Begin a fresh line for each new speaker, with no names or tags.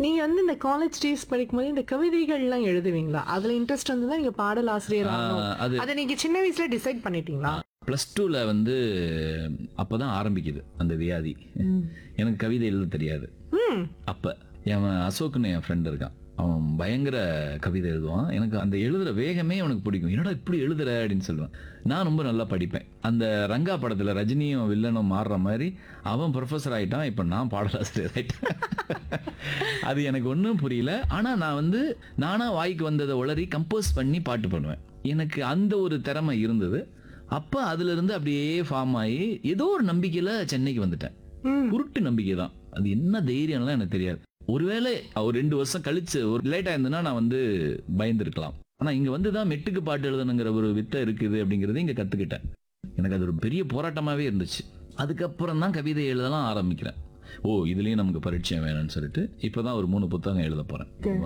நீங்க வந்து இந்த காலேஜ் டேஸ் படிக்கும்போது இந்த கவிதைகள்லாம் எழுதுவீங்களா அதுல இன்ட்ரெஸ்ட் வந்து தான் நீங்க பாடல் ஆசிரியர் ஆகணும்.
ஆஹ் அது
அதை நீங்க சின்ன வயசுல டிசைட் பண்ணிட்டீங்களா
ப்ளஸ் டூவில் வந்து அப்போ தான் ஆரம்பிக்குது அந்த வியாதி எனக்கு கவிதை எழுத தெரியாது
ம்
அப்போ என் அசோக்னு என் ஃப்ரெண்ட் இருக்கான் அவன் பயங்கர கவிதை எழுதுவான் எனக்கு அந்த எழுதுற வேகமே அவனுக்கு பிடிக்கும் என்னடா இப்படி எழுதுற அப்படின்னு சொல்லுவான் நான் ரொம்ப நல்லா படிப்பேன் அந்த ரங்கா படத்தில் ரஜினியும் வில்லனும் மாறுற மாதிரி அவன் ப்ரொஃபஸர் ஆயிட்டான் இப்போ நான் பாடலாசிரியர் ஆயிட்டேன் அது எனக்கு ஒன்றும் புரியல ஆனால் நான் வந்து நானா வாய்க்கு வந்ததை உளறி கம்போஸ் பண்ணி பாட்டு பண்ணுவேன் எனக்கு அந்த ஒரு திறமை இருந்தது அப்போ அதுல இருந்து அப்படியே ஃபார்ம் ஆகி ஏதோ ஒரு நம்பிக்கையில சென்னைக்கு வந்துட்டேன்
ம்.
குருட்டு நம்பிக்கை தான் அது என்ன தைரியம்லாம் எனக்கு தெரியாது ஒருவேளை ஒரு ரெண்டு வருஷம் கழிச்சு ஒரு லேட் ஆயிருந்ததுன்னா நான் வந்து பயந்துருக்கலாம் ஆனா இங்க வந்து தான் மெட்டுக்கு பாட்டு எழுதணுங்கிற ஒரு வித்தை இருக்குது அப்படிங்கறத இங்க கத்துக்கிட்டேன் எனக்கு அது ஒரு பெரிய போராட்டமாவே இருந்துச்சு அதுக்கப்புறம் தான் கவிதை எழுதலாம் ஆரம்பிக்கிறேன் ஓ இதுலயும் நமக்கு பரிச்சயம் வேணும்னு சொல்லிட்டு இப்பதான் ஒரு மூணு புத்தகம் எழுத போறேன்